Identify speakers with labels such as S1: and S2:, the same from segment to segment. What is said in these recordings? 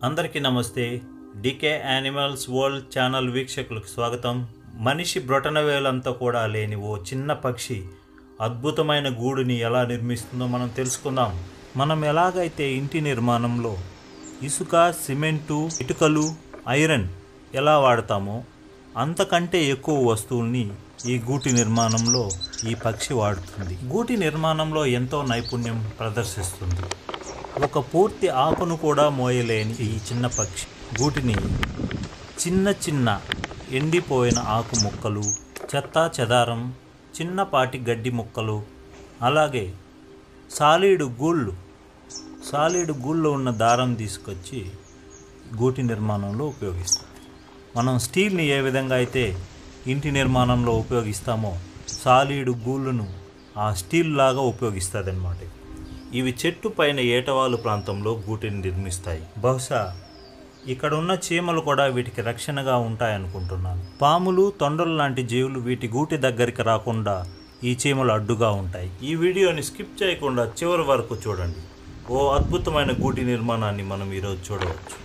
S1: అందరికీ నమస్తే decay animals world channel వీక్షకులకు స్వాగతం మనిషి బ్రొటనవేలంతా కూడా లేని ఓ చిన్న పక్షి అద్భుతమైన గూడుని ఎలా నిర్మిస్తుందో మనం తెలుసుకుందాం మనం ఎలాగైతే ఇంటి నిర్మాణంలో ఇసుక సిమెంటు ఇటుకలు ఐరన్ ఎలా వాడతామో అంతకంటే ఎక్కువ వస్తువుల్ని ఈ గూటి నిర్మాణంలో ఈ పక్షి వాడుతుంది గూటి నిర్మాణంలో ఎంతో నైపుణ్యం ప్రదర్శిస్తుంది ఒక పూర్తి ఆకును కూడా మోయలేని ఈ చిన్న పక్షి గూటిని చిన్న చిన్న ఎండిపోయిన ఆకు ముక్కలు చెత్త చెదారం చిన్నపాటి గడ్డి ముక్కలు అలాగే సాలీడు గూళ్ళు సాలీడు గూళ్ళు ఉన్న దారం తీసుకొచ్చి గూటి నిర్మాణంలో ఉపయోగిస్తాం మనం స్టీల్ని ఏ విధంగా అయితే ఇంటి నిర్మాణంలో ఉపయోగిస్తామో సాలీడు గూళ్ళను ఆ స్టీల్ లాగా ఉపయోగిస్తుంది అనమాట ఇవి చెట్టు పైన ఏటవాలు ప్రాంతంలో గూటిని నిర్మిస్తాయి బహుశా ఇక్కడ ఉన్న చీమలు కూడా వీటికి రక్షణగా ఉంటాయనుకుంటున్నాను పాములు తొండలు లాంటి జీవులు వీటి గూటి దగ్గరికి రాకుండా ఈ చీమలు అడ్డుగా ఉంటాయి ఈ వీడియోని స్కిప్ చేయకుండా చివరి వరకు చూడండి ఓ అద్భుతమైన గూటి నిర్మాణాన్ని మనం ఈరోజు చూడవచ్చు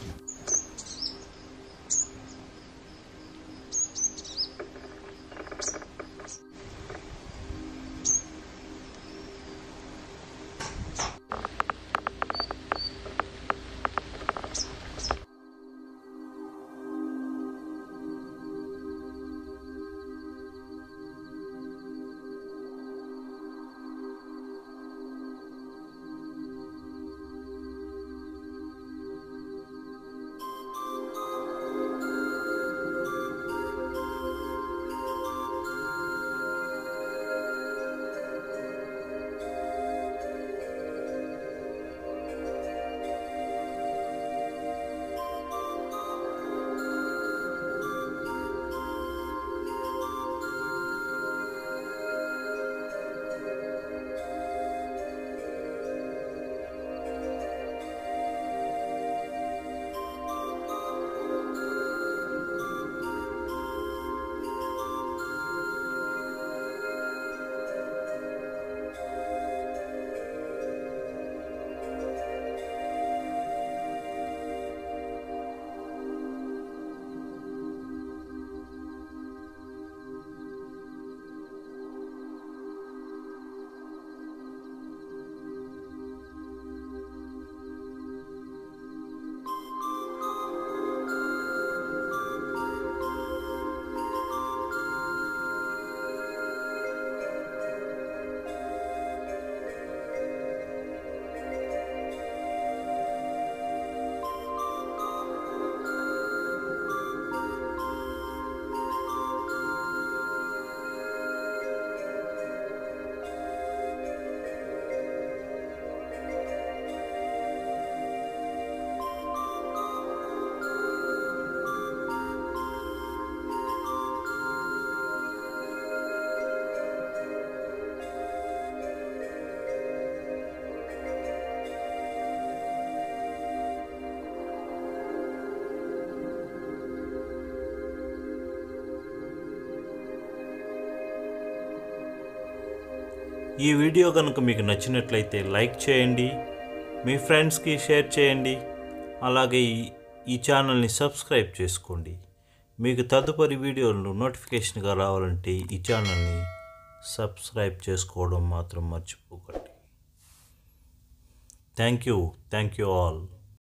S1: ఈ వీడియో కనుక మీకు నచ్చినట్లయితే లైక్ చేయండి మీ ఫ్రెండ్స్కి షేర్ చేయండి అలాగే ఈ ఈ ఛానల్ని సబ్స్క్రైబ్ చేసుకోండి మీకు తదుపరి వీడియోలు నోటిఫికేషన్గా రావాలంటే ఈ ఛానల్ని సబ్స్క్రైబ్ చేసుకోవడం మాత్రం మర్చిపోకండి thank you thank you all